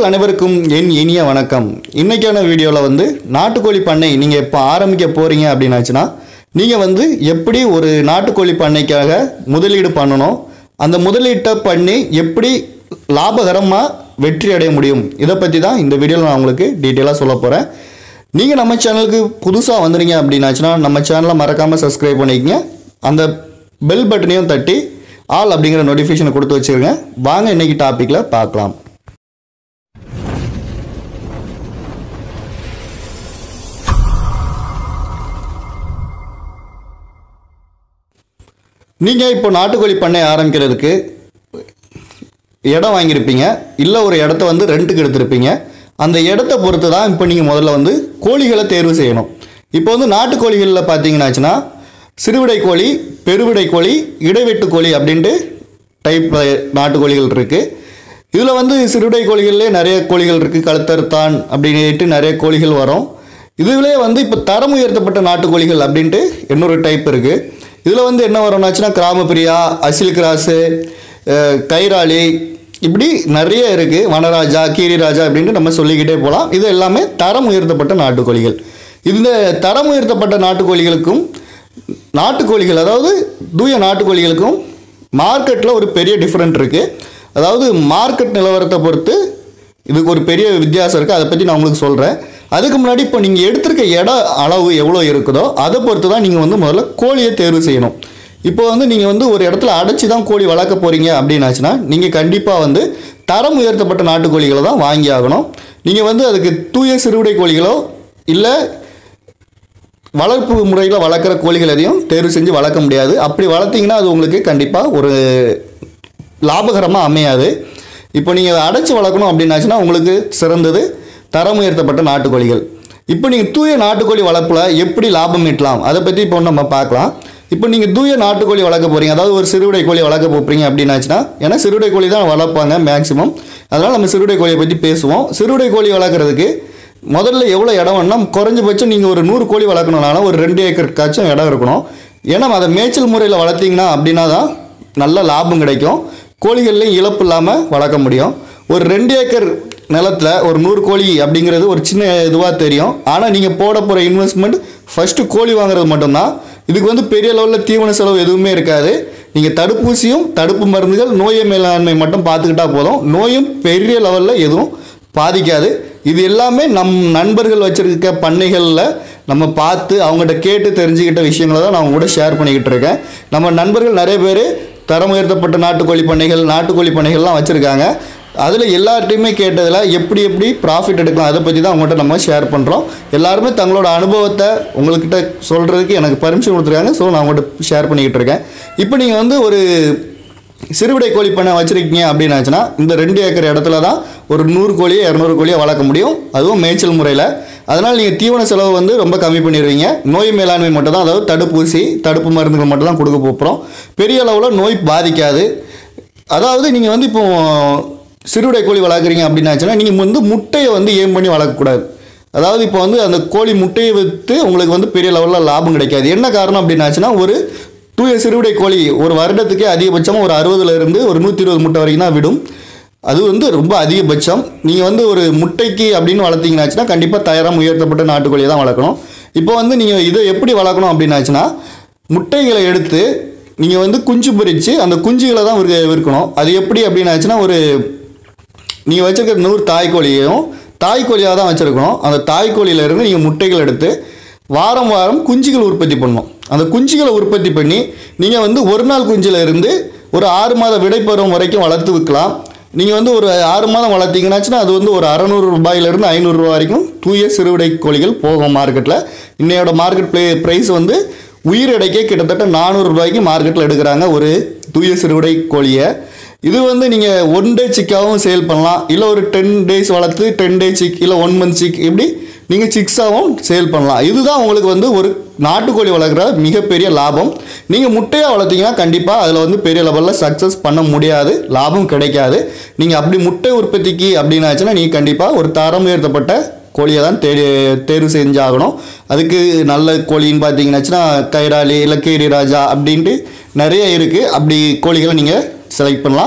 நண்பர்கள் அனைவருக்கும் என் இனிய வணக்கம் இன்னைக்கான வீடியோவில் வந்து நாட்டுக்கோழி பண்ணை நீங்கள் இப்போ ஆரம்பிக்க போகிறீங்க அப்படின்னாச்சுன்னா நீங்கள் வந்து எப்படி ஒரு நாட்டுக்கோழி பண்ணைக்காக முதலீடு பண்ணணும் அந்த முதலீட்டை பண்ணி எப்படி லாபகரமாக வெற்றி அடைய முடியும் இதை பற்றி தான் இந்த வீடியோவில் நான் உங்களுக்கு டீட்டெயிலாக சொல்ல போகிறேன் நீங்கள் நம்ம சேனலுக்கு புதுசாக வந்துறீங்க அப்படின்னாச்சுன்னா நம்ம சேனலை மறக்காமல் சப்ஸ்கிரைப் பண்ணிக்கங்க அந்த பெல் பட்டனையும் தட்டி ஆல் அப்படிங்கிற நோட்டிஃபிகேஷனை கொடுத்து வச்சுருங்க வாங்க இன்னைக்கு டாப்பிக்கில் பார்க்கலாம் நீங்கள் இப்போ நாட்டுக்கோழி பண்ணை ஆரம்பிக்கிறதுக்கு இடம் வாங்கியிருப்பீங்க இல்லை ஒரு இடத்த வந்து ரெண்ட்டுக்கு எடுத்திருப்பீங்க அந்த இடத்த பொறுத்து தான் இப்போ நீங்கள் முதல்ல வந்து கோழிகளை தேர்வு செய்யணும் இப்போ வந்து நாட்டுக்கோழிகளில் பார்த்தீங்கன்னாச்சுன்னா சிறுவிடை கோழி பெருவிடை கோழி இடைவெட்டு கோழி அப்படின்ட்டு டைப் நாட்டுக்கோழிகள் இருக்குது இதில் வந்து சிறுவிடை கோழிகள்லேயே நிறைய கோழிகள் இருக்குது கழுத்தறுத்தான் அப்படின்ட்டு நிறைய கோழிகள் வரும் இதுலேயே வந்து இப்போ தரம் உயர்த்தப்பட்ட நாட்டுக்கோழிகள் அப்படின்ட்டு இன்னொரு டைப் இருக்குது இதில் வந்து என்ன வரும்னாச்சுன்னா கிராமப்பிரியா அசில் கிராஸு அஹ், கைராளி இப்படி நிறைய இருக்குது வனராஜா கீரிராஜா அப்படின்ட்டு நம்ம சொல்லிக்கிட்டே போகலாம் இது எல்லாமே தரம் உயர்த்தப்பட்ட நாட்டுக்கோழிகள் இந்த தரம் உயர்த்தப்பட்ட நாட்டுக்கோழிகளுக்கும் நாட்டுக்கோழிகள் அதாவது தூய நாட்டுக்கோழிகளுக்கும் மார்க்கெட்டில் ஒரு பெரிய டிஃப்ரெண்ட் இருக்குது அதாவது மார்க்கெட் நிலவரத்தை பொறுத்து இதுக்கு ஒரு பெரிய வித்தியாசம் இருக்குது அதை பற்றி நான் உங்களுக்கு சொல்கிறேன் அதுக்கு முன்னாடி இப்போ நீங்கள் எடுத்திருக்க இட அளவு எவ்வளோ இருக்குதோ அதை பொறுத்து தான் நீங்கள் வந்து முதல்ல கோழியை தேர்வு செய்யணும் இப்போ வந்து நீங்கள் வந்து ஒரு இடத்துல அடைச்சி தான் கோழி வளர்க்க போகிறீங்க அப்படின்னாச்சுன்னா நீங்கள் கண்டிப்பாக வந்து தரம் உயர்த்தப்பட்ட நாட்டுக்கோழிகளை தான் வாங்கி ஆகணும் நீங்கள் வந்து அதுக்கு தூய சிறுவிடை கோழிகளோ இல்லை வளர்ப்பு முறையில் வளர்க்குற கோழிகள் எதையும் தேர்வு செஞ்சு வளர்க்க முடியாது அப்படி வளர்த்தீங்கன்னா அது உங்களுக்கு கண்டிப்பாக ஒரு லாபகரமாக அமையாது இப்போ நீங்கள் அடைச்சி வளர்க்கணும் அப்படின்னாச்சுன்னா உங்களுக்கு சிறந்தது தரம் உயர்த்தப்பட்ட நாட்டுக்கோழிகள் இப்போ நீங்கள் தூய நாட்டுக்கோழி வளர்ப்பில் எப்படி லாபம் ஈட்டலாம் அதை பற்றி இப்போ நம்ம பார்க்கலாம் இப்போ நீங்கள் தூய நாட்டுக்கோழி வளர்க்க போகிறீங்க அதாவது ஒரு சிறுவிடை கோழி வளர்க்க போகிறீங்க அப்படின்னாச்சுன்னா ஏன்னா சிறுவிடை கோழி தான் வளர்ப்பாங்க மேக்ஸிமம் அதனால் நம்ம சிறுவிடை கோழியை பற்றி பேசுவோம் சிறுவிடை கோழி வளர்க்குறதுக்கு முதல்ல எவ்வளோ இடம் வேணும்னா குறைஞ்சபட்சம் நீங்கள் ஒரு நூறு கோழி வளர்க்கணும்னாலும் ஒரு ரெண்டு ஏக்கருக்காச்சும் இடம் இருக்கணும் ஏன்னா அதை மேய்ச்சல் முறையில் வளர்த்தீங்கன்னா அப்படின்னா தான் நல்ல லாபம் கிடைக்கும் கோழிகள்லையும் இழப்பு இல்லாமல் வளர்க்க முடியும் ஒரு ரெண்டு ஏக்கர் நிலத்தில் ஒரு நூறு கோழி அப்படிங்கிறது ஒரு சின்ன இதுவாக தெரியும் ஆனால் நீங்கள் போட போகிற இன்வெஸ்ட்மெண்ட் ஃபஸ்ட்டு கோழி வாங்குறது மட்டும்தான் இதுக்கு வந்து பெரிய லெவலில் தீவன செலவு எதுவுமே இருக்காது நீங்கள் தடுப்பூசியும் தடுப்பு மருந்துகள் நோய் மேலாண்மை மட்டும் பார்த்துக்கிட்டா போதும் நோயும் பெரிய லெவலில் எதுவும் பாதிக்காது இது எல்லாமே நம் நண்பர்கள் வச்சிருக்க பண்ணைகளில் நம்ம பார்த்து அவங்ககிட்ட கேட்டு தெரிஞ்சுக்கிட்ட விஷயங்களை தான் நான் உங்க கூட ஷேர் பண்ணிக்கிட்டு இருக்கேன் நம்ம நண்பர்கள் நிறைய பேர் தரம் உயர்த்தப்பட்ட நாட்டுக்கோழி பண்ணைகள் நாட்டுக்கோழி பண்ணைகள்லாம் வச்சுருக்காங்க அதில் எல்லார்ட்டையுமே கேட்டதில் எப்படி எப்படி ப்ராஃபிட் எடுக்கலாம் அதை பற்றி தான் உங்கள்கிட்ட நம்ம ஷேர் பண்ணுறோம் எல்லாருமே தங்களோட அனுபவத்தை உங்கள்கிட்ட சொல்கிறதுக்கு எனக்கு பர்மிஷன் கொடுத்துருக்காங்க ஸோ நான் உங்கள்கிட்ட ஷேர் பண்ணிக்கிட்டு இருக்கேன் இப்போ நீங்கள் வந்து ஒரு சிறுவிடை கோழி பண்ணை வச்சுருக்கீங்க அப்படின்னாச்சுன்னா இந்த ரெண்டு ஏக்கர் இடத்துல தான் ஒரு நூறு கோழியை இரநூறு கோழியை வளர்க்க முடியும் அதுவும் மேய்ச்சல் முறையில் அதனால் நீங்கள் தீவன செலவு வந்து ரொம்ப கம்மி பண்ணிடுவீங்க நோய் மேலாண்மை மட்டும் தான் அதாவது தடுப்பூசி தடுப்பு மருந்துகள் மட்டும் தான் கொடுக்க போகிறோம் பெரிய அளவில் நோய் பாதிக்காது அதாவது நீங்கள் வந்து இப்போ சிறுவிடை கோழி வளர்க்குறீங்க அப்படின்னாச்சுன்னா நீங்கள் வந்து முட்டையை வந்து ஏம் பண்ணி வளர்க்கக்கூடாது அதாவது இப்போ வந்து அந்த கோழி முட்டையை விற்று உங்களுக்கு வந்து பெரிய லெவலில் லாபம் கிடைக்காது என்ன காரணம் அப்படின்னாச்சுன்னா ஒரு தூய சிறுவிடை கோழி ஒரு வருடத்துக்கே அதிகபட்சமாக ஒரு அறுபதுல இருந்து ஒரு நூற்றி இருபது முட்டை வரைக்கும் தான் விடும் அது வந்து ரொம்ப அதிகபட்சம் நீங்கள் வந்து ஒரு முட்டைக்கு அப்படின்னு வளர்த்தீங்கன்னாச்சுன்னா கண்டிப்பாக தயாரம் உயர்த்தப்பட்ட நாட்டுக்கோழியை தான் வளர்க்கணும் இப்போ வந்து நீங்கள் இதை எப்படி வளர்க்கணும் அப்படின்னாச்சுன்னா முட்டைகளை எடுத்து நீங்கள் வந்து குஞ்சு பொரித்து அந்த குஞ்சுகளை தான் விற்க விற்கணும் அது எப்படி அப்படின்னாச்சுன்னா ஒரு நீங்கள் வச்சிருக்கிற நூறு தாய்க்கோழியையும் தாய்க்கோழியாக தான் வச்சுருக்கணும் அந்த தாய்க்கோழியிலேருந்து நீங்கள் முட்டைகள் எடுத்து வாரம் வாரம் குஞ்சுகள் உற்பத்தி பண்ணணும் அந்த குஞ்சுகளை உற்பத்தி பண்ணி நீங்கள் வந்து ஒரு நாள் குஞ்சில் இருந்து ஒரு ஆறு மாத விடைப்பருவம் வரைக்கும் வளர்த்து விற்கலாம் நீங்கள் வந்து ஒரு ஆறு மாதம் வளர்த்தீங்கன்னாச்சுன்னா அது வந்து ஒரு அறநூறு ரூபாயிலிருந்து ஐநூறுரூவா வரைக்கும் தூய சிறுவிடை கோழிகள் போகும் மார்க்கெட்டில் இன்னையோட மார்க்கெட் ப்ளே ப்ரைஸ் வந்து உயிர் எடைக்கே கிட்டத்தட்ட நானூறு ரூபாய்க்கு மார்க்கெட்டில் எடுக்கிறாங்க ஒரு தூய சிறுவிடை கோழியை இது வந்து நீங்கள் ஒன் டே சிக்காகவும் சேல் பண்ணலாம் இல்லை ஒரு டென் டேஸ் வளர்த்து டென் டே சிக் இல்லை ஒன் மந்த் சிக் இப்படி நீங்கள் சிக்ஸாகவும் சேல் பண்ணலாம் இதுதான் உங்களுக்கு வந்து ஒரு நாட்டுக்கோழி வளர்க்குற மிகப்பெரிய லாபம் நீங்கள் முட்டையாக வளர்த்தீங்கன்னா கண்டிப்பாக அதில் வந்து பெரிய லெவலில் சக்ஸஸ் பண்ண முடியாது லாபம் கிடைக்காது நீங்கள் அப்படி முட்டை உற்பத்திக்கு அப்படின்னாச்சுன்னா நீங்கள் கண்டிப்பாக ஒரு தரம் உயர்த்தப்பட்ட கோழியை தான் தேடி தேர்வு செஞ்சாகணும் அதுக்கு நல்ல கோழின்னு பார்த்தீங்கன்னாச்சுன்னா கைராளி இல்லை கீரி ராஜா அப்படின்ட்டு நிறைய இருக்குது அப்படி கோழிகளை நீங்கள் செலக்ட் பண்ணலாம்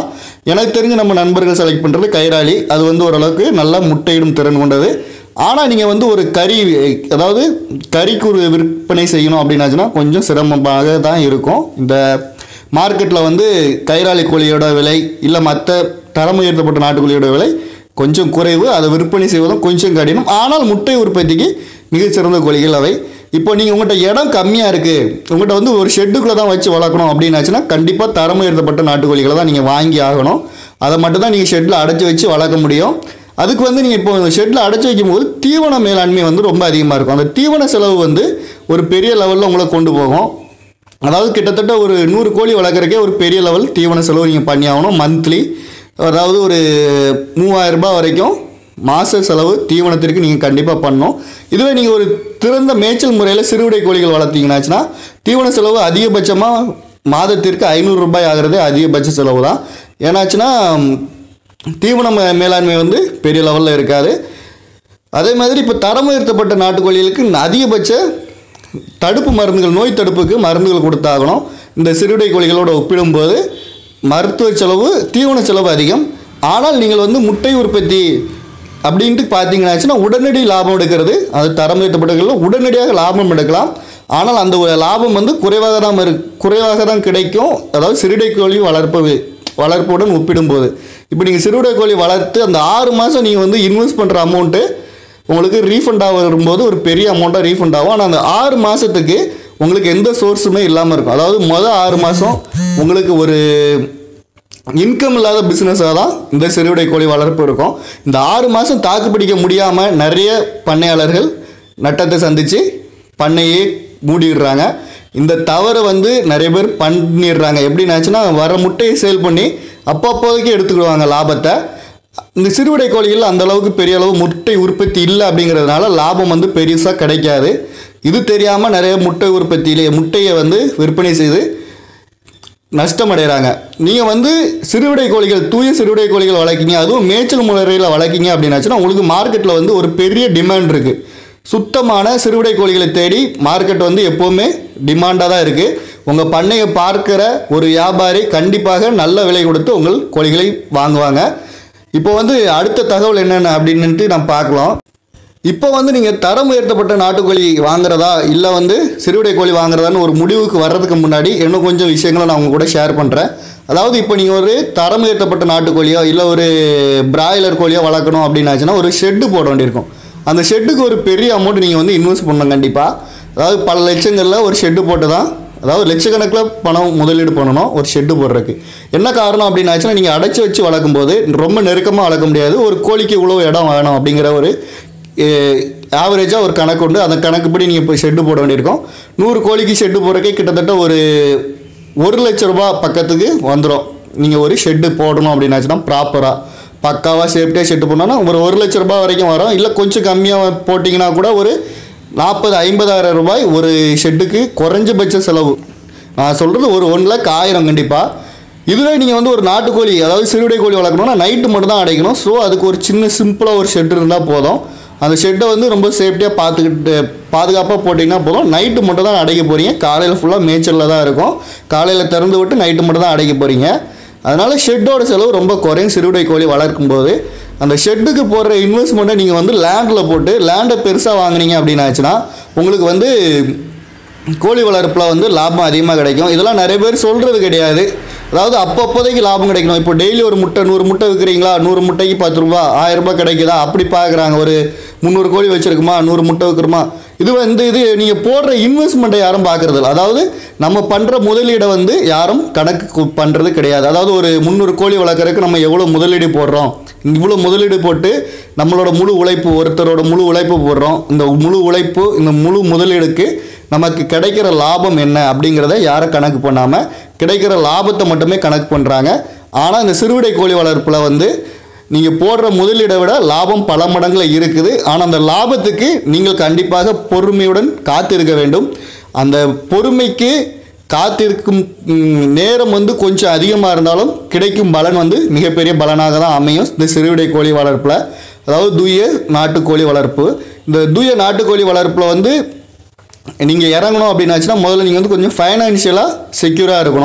எனக்கு தெரிஞ்சு நம்ம நண்பர்கள் செலக்ட் பண்ணுறது கைராளி அது வந்து ஓரளவுக்கு நல்லா முட்டையிடும் திறன் கொண்டது ஆனால் நீங்கள் வந்து ஒரு கறி அதாவது கறிக்கு ஒரு விற்பனை செய்யணும் அப்படின்னாச்சுன்னா கொஞ்சம் சிரமமாக தான் இருக்கும் இந்த மார்க்கெட்டில் வந்து கைராளி கோழியோட விலை இல்லை மற்ற தரம் உயர்த்தப்பட்ட நாட்டுக்கோழியோட விலை கொஞ்சம் குறைவு அதை விற்பனை செய்வதும் கொஞ்சம் கடினம் ஆனால் முட்டை உற்பத்திக்கு மிகச்சிறந்த கோழிகள் அவை இப்போ நீங்கள் உங்கள்கிட்ட இடம் கம்மியாக இருக்குது உங்கள்கிட்ட வந்து ஒரு ஷெட்டுக்குள்ளே தான் வச்சு வளர்க்கணும் அப்படின்னாச்சுன்னா கண்டிப்பாக தரம் உயர்த்தப்பட்ட நாட்டுக்கோழிகளை தான் நீங்கள் வாங்கி ஆகணும் அதை மட்டும் தான் நீங்கள் ஷெட்டில் அடைச்சி வச்சு வளர்க்க முடியும் அதுக்கு வந்து நீங்கள் இப்போ ஷெட்டில் அடைச்சி வைக்கும்போது தீவன மேலாண்மை வந்து ரொம்ப அதிகமாக இருக்கும் அந்த தீவன செலவு வந்து ஒரு பெரிய லெவலில் உங்களை கொண்டு போகும் அதாவது கிட்டத்தட்ட ஒரு நூறு கோழி வளர்க்குறக்கே ஒரு பெரிய லெவல் தீவன செலவு நீங்கள் பண்ணி ஆகணும் மந்த்லி அதாவது ஒரு மூவாயிரம் ரூபாய் வரைக்கும் மாத செலவு தீவனத்திற்கு நீங்கள் கண்டிப்பாக பண்ணணும் இதுவே நீங்கள் ஒரு திறந்த மேய்ச்சல் முறையில் சிறுவிடை கோழிகள் வளர்த்தீங்கன்னாச்சுன்னா தீவன செலவு அதிகபட்சமாக மாதத்திற்கு ஐநூறு ரூபாய் ஆகிறதே அதிகபட்ச செலவு தான் ஏன்னாச்சுன்னா தீவன மே- மேலாண்மை வந்து பெரிய லெவலில் இருக்காது அதே மாதிரி இப்போ தரம் உயர்த்தப்பட்ட நாட்டுக்கோழிகளுக்கு அதிகபட்ச தடுப்பு மருந்துகள் நோய் தடுப்புக்கு மருந்துகள் கொடுத்தாகணும் இந்த சிறுவிடை கோழிகளோட ஒப்பிடும்போது மருத்துவ செலவு தீவன செலவு அதிகம் ஆனால் நீங்கள் வந்து முட்டை உற்பத்தி அப்படின்ட்டு பார்த்தீங்கன்னாச்சுன்னா உடனடி லாபம் எடுக்கிறது அது தரம் உயர்த்தப்பட்டவர்களில் உடனடியாக லாபம் எடுக்கலாம் ஆனால் அந்த ஒரு லாபம் வந்து குறைவாக தான் இரு குறைவாக தான் கிடைக்கும் அதாவது சிறுடை கோழி வளர்ப்பு வளர்ப்புடன் ஒப்பிடும்போது இப்போ நீங்கள் சிறுவிடை கோழி வளர்த்து அந்த ஆறு மாதம் நீங்கள் வந்து இன்வெஸ்ட் பண்ணுற அமௌண்ட்டு உங்களுக்கு ரீஃபண்ட் ஆக வரும்போது ஒரு பெரிய அமௌண்ட்டாக ரீஃபண்ட் ஆகும் ஆனால் அந்த ஆறு மாதத்துக்கு உங்களுக்கு எந்த சோர்ஸுமே இல்லாமல் இருக்கும் அதாவது மொதல் ஆறு மாதம் உங்களுக்கு ஒரு இன்கம் இல்லாத பிஸ்னஸாக தான் இந்த சிறுவிடை கோழி வளர்ப்பு இருக்கும் இந்த ஆறு மாதம் தாக்கு பிடிக்க முடியாமல் நிறைய பண்ணையாளர்கள் நட்டத்தை சந்தித்து பண்ணையே மூடிடுறாங்க இந்த தவறை வந்து நிறைய பேர் பண்ணிடுறாங்க எப்படின்னாச்சுன்னா வர முட்டையை சேல் பண்ணி அப்பப்போதைக்கு எடுத்துக்கிடுவாங்க லாபத்தை இந்த சிறுவிடை கோழிகள் அந்த அளவுக்கு பெரிய அளவு முட்டை உற்பத்தி இல்லை அப்படிங்கிறதுனால லாபம் வந்து பெருசாக கிடைக்காது இது தெரியாமல் நிறைய முட்டை உற்பத்தியிலே முட்டையை வந்து விற்பனை செய்து நஷ்டம் அடைகிறாங்க நீங்கள் வந்து சிறுவிடை கோழிகள் தூய சிறுவிடை கோழிகள் வளர்க்கீங்க அதுவும் மேய்ச்சல் முறையில் வளர்க்கீங்க அப்படின்னாச்சுன்னா உங்களுக்கு மார்க்கெட்டில் வந்து ஒரு பெரிய டிமாண்ட் இருக்குது சுத்தமான சிறுவிடை கோழிகளை தேடி மார்க்கெட் வந்து எப்போவுமே டிமாண்டாக தான் இருக்குது உங்கள் பண்ணையை பார்க்கிற ஒரு வியாபாரி கண்டிப்பாக நல்ல விலை கொடுத்து உங்கள் கோழிகளை வாங்குவாங்க இப்போ வந்து அடுத்த தகவல் என்னென்ன அப்படின்னுட்டு நம்ம பார்க்கலாம் இப்போ வந்து நீங்கள் தரம் உயர்த்தப்பட்ட நாட்டுக்கோழி வாங்குறதா இல்லை வந்து சிறுவிடை கோழி வாங்குறதான்னு ஒரு முடிவுக்கு வர்றதுக்கு முன்னாடி இன்னும் கொஞ்சம் விஷயங்களை நான் உங்க கூட ஷேர் பண்ணுறேன் அதாவது இப்போ நீங்கள் ஒரு தரம் உயர்த்தப்பட்ட நாட்டுக்கோழியோ இல்லை ஒரு பிராய்லர் கோழியோ வளர்க்கணும் அப்படின்னாச்சுன்னா ஒரு ஷெட்டு போட வேண்டியிருக்கும் அந்த ஷெட்டுக்கு ஒரு பெரிய அமௌண்ட் நீங்கள் வந்து இன்வெஸ்ட் பண்ணணும் கண்டிப்பாக அதாவது பல லட்சங்களில் ஒரு ஷெட்டு போட்டு தான் அதாவது லட்சக்கணக்கில் பணம் முதலீடு பண்ணணும் ஒரு ஷெட்டு போடுறதுக்கு என்ன காரணம் அப்படின்னாச்சுன்னா நீங்கள் அடைச்சி வச்சு வளர்க்கும் போது ரொம்ப நெருக்கமாக வளர்க்க முடியாது ஒரு கோழிக்கு இவ்வளோ இடம் வேணும் அப்படிங்கிற ஒரு ஆவரேஜாக ஒரு கணக்கு உண்டு அந்த கணக்குப்படி நீங்கள் இப்போ ஷெட்டு போட வேண்டியிருக்கும் நூறு கோழிக்கு ஷெட்டு போடுறக்கே கிட்டத்தட்ட ஒரு ஒரு லட்ச ரூபா பக்கத்துக்கு வந்துடும் நீங்கள் ஒரு ஷெட்டு போடணும் அப்படின்னாச்சுன்னா ப்ராப்பராக பக்காவாக சேஃப்டியாக ஷெட்டு போடணும்னா ஒரு ஒரு லட்ச ரூபாய் வரைக்கும் வரும் இல்லை கொஞ்சம் கம்மியாக போட்டிங்கன்னா கூட ஒரு நாற்பது ஐம்பதாயிரம் ரூபாய் ஒரு ஷெட்டுக்கு குறைஞ்சபட்ச செலவு நான் சொல்கிறது ஒரு ஒன் லேக் ஆயிரம் கண்டிப்பாக இதுவே நீங்கள் வந்து ஒரு நாட்டுக்கோழி அதாவது சிறுவிடை கோழி வளர்க்கணும்னா நைட்டு மட்டும் தான் அடைக்கணும் ஸோ அதுக்கு ஒரு சின்ன சிம்பிளாக ஒரு ஷெட் இருந்தால் போதும் அந்த ஷெட்டை வந்து ரொம்ப சேஃப்டியாக பார்த்துக்கிட்டு பாதுகாப்பாக போட்டிங்கன்னா போதும் நைட்டு மட்டும் தான் அடைக்க போகிறீங்க காலையில் ஃபுல்லாக மேய்ச்சலில் தான் இருக்கும் காலையில் திறந்து விட்டு நைட்டு மட்டும் தான் அடைக்க போகிறீங்க அதனால் ஷெட்டோட செலவு ரொம்ப குறையும் சிறுவிடை கோழி வளர்க்கும் போது அந்த ஷெட்டுக்கு போடுற இன்வெஸ்ட்மெண்ட்டை நீங்கள் வந்து லேண்டில் போட்டு லேண்டை பெருசாக வாங்குனீங்க அப்படின்னாச்சுன்னா உங்களுக்கு வந்து கோழி வளர்ப்பில் வந்து லாபம் அதிகமாக கிடைக்கும் இதெல்லாம் நிறைய பேர் சொல்கிறது கிடையாது அதாவது அப்பப்போதைக்கு லாபம் கிடைக்கணும் இப்போ டெய்லி ஒரு முட்டை நூறு முட்டை விற்கிறீங்களா நூறு முட்டைக்கு பத்து ரூபா ஆயிரம் ரூபாய் கிடைக்குதா அப்படி பார்க்குறாங்க ஒரு முந்நூறு கோழி வச்சுருக்குமா நூறு முட்டை விற்கிறோமா இது வந்து இது நீங்கள் போடுற இன்வெஸ்ட்மெண்ட்டை யாரும் பார்க்குறது இல்லை அதாவது நம்ம பண்ணுற முதலீடை வந்து யாரும் கணக்கு பண்ணுறது கிடையாது அதாவது ஒரு முந்நூறு கோழி வளர்க்குறதுக்கு நம்ம எவ்வளோ முதலீடு போடுறோம் இவ்வளோ முதலீடு போட்டு நம்மளோட முழு உழைப்பு ஒருத்தரோட முழு உழைப்பு போடுறோம் இந்த முழு உழைப்பு இந்த முழு முதலீடுக்கு நமக்கு கிடைக்கிற லாபம் என்ன அப்படிங்கிறத யாரும் கணக்கு பண்ணாமல் கிடைக்கிற லாபத்தை மட்டுமே கணக்கு பண்ணுறாங்க ஆனால் இந்த சிறுவிடை கோழி வளர்ப்பில் வந்து நீங்கள் போடுற முதலீடை விட லாபம் பல மடங்குல இருக்குது ஆனால் அந்த லாபத்துக்கு நீங்கள் கண்டிப்பாக பொறுமையுடன் காத்திருக்க வேண்டும் அந்த பொறுமைக்கு காத்திருக்கும் ம், நேரம் வந்து கொஞ்சம் அதிகமாக இருந்தாலும் கிடைக்கும் பலன் வந்து மிகப்பெரிய பலனாக தான் அமையும் இந்த சிறுவிடை கோழி வளர்ப்பில் அதாவது தூய நாட்டுக்கோழி வளர்ப்பு இந்த தூய நாட்டுக்கோழி வளர்ப்பில் வந்து நீங்கள் இறங்கணும் அப்படின்னாச்சுன்னா முதல்ல நீங்கள் வந்து கொஞ்சம் ஃபைனான்ஷியலாக செக்யூராக இருக்கணும்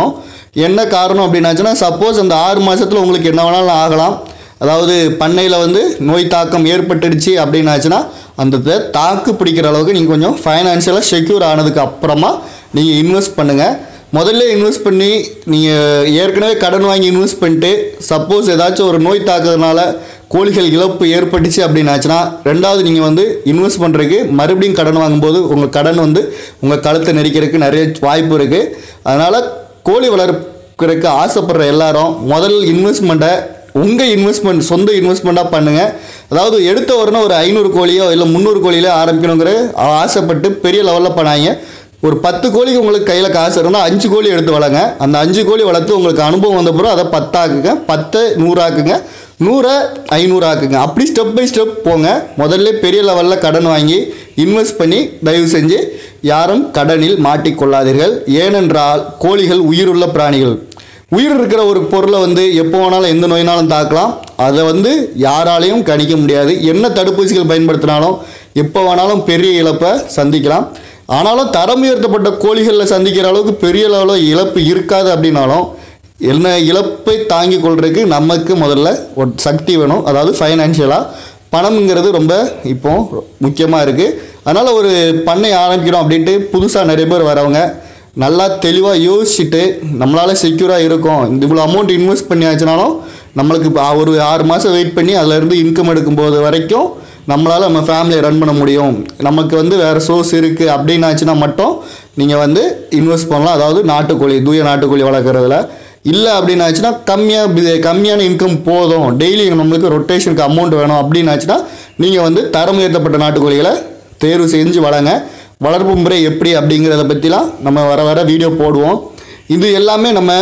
என்ன காரணம் அப்படின்னாச்சுன்னா சப்போஸ் அந்த ஆறு மாதத்தில் உங்களுக்கு என்ன வேணாலும் ஆகலாம் அதாவது பண்ணையில் வந்து நோய் தாக்கம் ஏற்பட்டுடுச்சு அப்படின்னாச்சுன்னா அந்த இதை தாக்கு பிடிக்கிற அளவுக்கு நீங்கள் கொஞ்சம் ஃபைனான்ஷியலாக செக்யூர் ஆனதுக்கு அப்புறமா நீங்கள் இன்வெஸ்ட் பண்ணுங்கள் முதல்ல இன்வெஸ்ட் பண்ணி நீங்கள் ஏற்கனவே கடன் வாங்கி இன்வெஸ்ட் பண்ணிட்டு சப்போஸ் ஏதாச்சும் ஒரு நோய் தாக்குறதுனால கோழிகள் இழப்பு ஏற்பட்டுச்சு அப்படின்னாச்சுன்னா ரெண்டாவது நீங்கள் வந்து இன்வெஸ்ட் பண்ணுறதுக்கு மறுபடியும் கடன் வாங்கும்போது உங்கள் கடன் வந்து உங்கள் கழுத்தை நெரிக்கிறதுக்கு நிறைய வாய்ப்பு இருக்குது அதனால் கோழி வளர்க்கறதுக்கு ஆசைப்படுற எல்லாரும் முதல் இன்வெஸ்ட்மெண்ட்டை உங்கள் இன்வெஸ்ட்மெண்ட் சொந்த இன்வெஸ்ட்மெண்ட்டாக பண்ணுங்கள் அதாவது எடுத்த உடனே ஒரு ஐநூறு கோழியோ இல்லை முந்நூறு கோழியிலோ ஆரம்பிக்கணுங்கிற ஆசைப்பட்டு பெரிய லெவலில் பண்ணாங்க ஒரு பத்து கோழிக்கு உங்களுக்கு கையில் காசு இருந்தால் அஞ்சு கோழி எடுத்து வளங்க அந்த அஞ்சு கோழி வளர்த்து உங்களுக்கு அனுபவம் வந்த பிறகு அதை பத்தாக்குங்க பத்தை நூறாக்குங்க நூறை ஐநூறாக்குங்க அப்படி ஸ்டெப் பை ஸ்டெப் போங்க முதல்ல பெரிய லெவலில் கடன் வாங்கி இன்வெஸ்ட் பண்ணி தயவு செஞ்சு யாரும் கடனில் மாட்டிக்கொள்ளாதீர்கள் ஏனென்றால் கோழிகள் உயிருள்ள பிராணிகள் உயிர் இருக்கிற ஒரு பொருளை வந்து எப்போ வேணாலும் எந்த நோயினாலும் தாக்கலாம் அதை வந்து யாராலையும் கணிக்க முடியாது என்ன தடுப்பூசிகள் பயன்படுத்தினாலும் எப்போ வேணாலும் பெரிய இழப்பை சந்திக்கலாம் ஆனாலும் தரம் உயர்த்தப்பட்ட கோழிகளில் சந்திக்கிற அளவுக்கு பெரிய லெவலில் இழப்பு இருக்காது அப்படின்னாலும் என்ன இழப்பை தாங்கி கொள்றதுக்கு நமக்கு முதல்ல ஒரு சக்தி வேணும் அதாவது ஃபைனான்ஷியலாக பணம்ங்கிறது ரொம்ப இப்போ முக்கியமாக இருக்குது அதனால் ஒரு பண்ணை ஆரம்பிக்கிறோம் அப்படின்ட்டு புதுசாக நிறைய பேர் வரவங்க நல்லா தெளிவாக யோசிச்சுட்டு நம்மளால் செக்யூராக இருக்கும் இந்த இவ்வளோ அமௌண்ட் இன்வெஸ்ட் பண்ணியாச்சுனாலும் நம்மளுக்கு இப்போ ஒரு ஆறு மாதம் வெயிட் பண்ணி அதுலேருந்து இன்கம் எடுக்கும்போது வரைக்கும் நம்மளால் நம்ம ஃபேமிலியை ரன் பண்ண முடியும் நமக்கு வந்து வேறு சோர்ஸ் இருக்குது அப்படின்னாச்சுன்னா மட்டும் நீங்கள் வந்து இன்வெஸ்ட் பண்ணலாம் அதாவது நாட்டுக்கோழி தூய நாட்டுக்கோழி வளர்க்குறதுல இல்லை அப்படின்னாச்சுன்னா கம்மியாக கம்மியான இன்கம் போதும் டெய்லி நம்மளுக்கு ரொட்டேஷனுக்கு அமௌண்ட் வேணும் அப்படின்னாச்சுன்னா நீங்கள் வந்து தரம் உயர்த்தப்பட்ட நாட்டுக்கோழிகளை தேர்வு செஞ்சு வளங்க வளர்ப்பு முறை எப்படி அப்படிங்கிறத பற்றிலாம் நம்ம வர வர வீடியோ போடுவோம் இது எல்லாமே நம்ம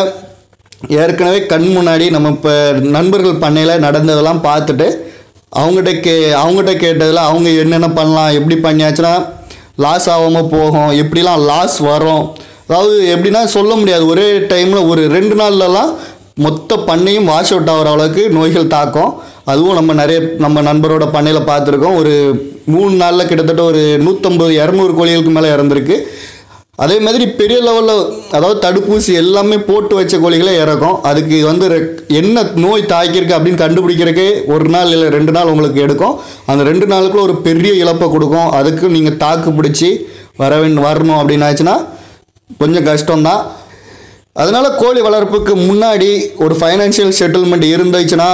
ஏற்கனவே கண் முன்னாடி நம்ம இப்போ நண்பர்கள் பண்ணையில் நடந்ததெல்லாம் பார்த்துட்டு அவங்ககிட்ட கே அவங்ககிட்ட கேட்டதில் அவங்க என்னென்ன பண்ணலாம் எப்படி பண்ணியாச்சுன்னா லாஸ் ஆகாமல் போகும் எப்படிலாம் லாஸ் வரும் அதாவது எப்படின்னா சொல்ல முடியாது ஒரே டைமில் ஒரு ரெண்டு நாள்லலாம் மொத்த பண்ணையும் வாஷ் அவுட் ஆகிற அளவுக்கு நோய்கள் தாக்கும் அதுவும் நம்ம நிறைய நம்ம நண்பரோட பண்ணையில் பார்த்துருக்கோம் ஒரு மூணு நாளில் கிட்டத்தட்ட ஒரு நூற்றம்பது இரநூறு கோழிகளுக்கு மேலே இறந்துருக்கு அதே மாதிரி பெரிய லெவலில் அதாவது தடுப்பூசி எல்லாமே போட்டு வச்ச கோழிகளே இறக்கும் அதுக்கு வந்து ரெக்- என்ன நோய் தாக்கியிருக்கு அப்படின்னு கண்டுபிடிக்கிறதுக்கே ஒரு நாள் இல்லை ரெண்டு நாள் உங்களுக்கு எடுக்கும் அந்த ரெண்டு நாளுக்குள்ள ஒரு பெரிய இழப்பை கொடுக்கும் அதுக்கு நீங்கள் தாக்கு பிடிச்சி வர வேண்டும் வரணும் அப்படின்னாச்சுன்னா கொஞ்சம் கஷ்டம்தான் அதனால கோழி வளர்ப்புக்கு முன்னாடி ஒரு ஃபைனான்சியல் செட்டில்மெண்ட் இருந்துச்சுன்னா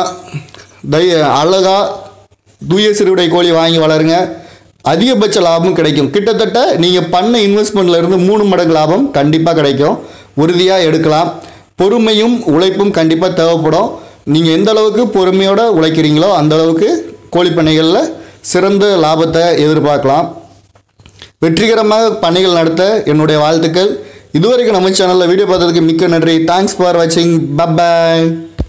தை அழகா தூய சிறுவிடை கோழி வாங்கி வளருங்க அதிகபட்ச லாபம் கிடைக்கும் கிட்டத்தட்ட நீங்கள் பண்ண இன்வெஸ்ட்மெண்ட்ல இருந்து மூணு மடங்கு லாபம் கண்டிப்பாக கிடைக்கும் உறுதியாக எடுக்கலாம் பொறுமையும் உழைப்பும் கண்டிப்பாக தேவைப்படும் நீங்கள் எந்த அளவுக்கு பொறுமையோட உழைக்கிறீங்களோ அந்த அளவுக்கு கோழி பண்ணைகளில் சிறந்த லாபத்தை எதிர்பார்க்கலாம் வெற்றிகரமாக பணிகள் நடத்த என்னுடைய வாழ்த்துக்கள் இதுவரைக்கும் நம்ம சேனலில் வீடியோ பார்த்ததுக்கு மிக்க நன்றி தேங்க்ஸ் ஃபார் வாட்சிங் பப்பாய்